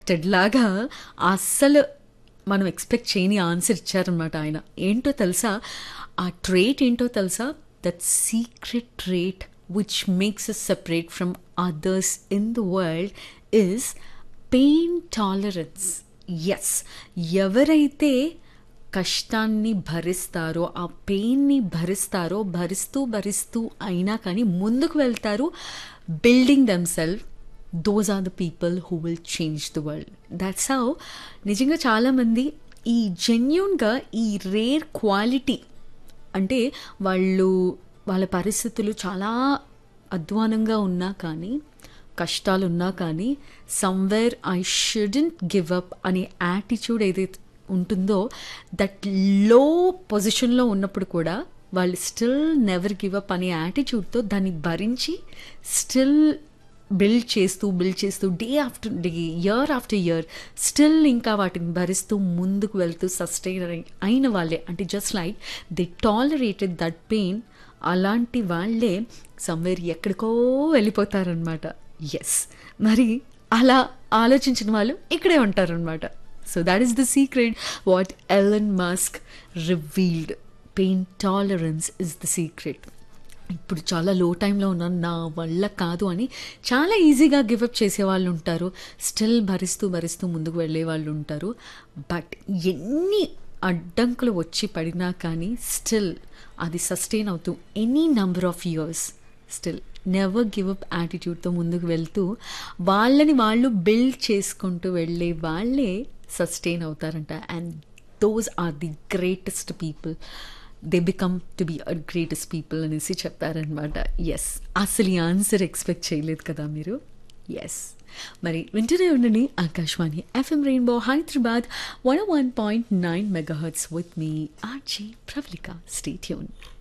Ted లాగా అస్సలు మనం ఎక్స్పెక్ట్ చేయని ఆన్సర్ ఇచ్చారనమాట ఆయన ఏంటో తెలుసా ఆ ట్రేట్ ఏంటో తెలుసా that secret trait which makes us separate from others in the world is pain tolerance yes ఎవరైతే కష్టాన్ని భరిస్తారో ఆ పెయిన్ని భరిస్తారో భరిస్తూ భరిస్తూ అయినా కానీ ముందుకు వెళ్తారు building them self those are the people who will change the world that's how నిజంగా చాలామంది ఈ జెన్యున్గా ఈ రేర్ క్వాలిటీ అంటే వాళ్ళు వాళ్ళ పరిస్థితులు చాలా అధ్వానంగా ఉన్నా కానీ కష్టాలు ఉన్నా కానీ somewhere I shouldn't give up అనే యాటిట్యూడ్ ఏదైతే ఉంటుందో దట్ లో పొజిషన్లో ఉన్నప్పుడు కూడా వాళ్ళు స్టిల్ నెవర్ గివ్ అప్ అనే యాటిట్యూడ్తో దాన్ని భరించి స్టిల్ బిల్డ్ చేస్తూ బిల్డ్ చేస్తూ day after day year after year still ఇంకా వాటిని భరిస్తూ ముందుకు వెళ్తూ సస్టైన్ అయిన వాళ్ళే అంటే just like they tolerated that pain అలాంటి వాళ్ళే సమ్వేర్ ఎక్కడికో వెళ్ళిపోతారనమాట ఎస్ మరి అలా ఆలోచించిన వాళ్ళు ఇక్కడే ఉంటారనమాట so that is the secret what Elon Musk revealed pain tolerance is the secret ఇప్పుడు చాలా లో టైంలో ఉన్నాను నా వల్ల కాదు అని చాలా ఈజీగా గివప్ చేసే వాళ్ళు ఉంటారు స్టిల్ భరిస్తూ భరిస్తూ ముందుకు వెళ్ళే వాళ్ళు ఉంటారు బట్ ఎన్ని అడ్డంకులు వచ్చి పడినా కానీ స్టిల్ అది సస్టైన్ అవుతూ any number of years still never give up యాటిట్యూడ్తో ముందుకు వెళ్తూ వాళ్ళని వాళ్ళు బిల్డ్ చేసుకుంటూ వెళ్ళే వాళ్ళే సస్టైన్ అవుతారంట and those are the greatest people they become to be a greatest people అనేసి చెప్పారనమాట ఎస్ అసలు ఈ ఆన్సర్ ఎక్స్పెక్ట్ చేయలేదు కదా మీరు ఎస్ మరి వింటూనే ఉండండి Akashvani FM rainbow Hyderabad one one point nine megahertz with me RJ Pravalika stay tune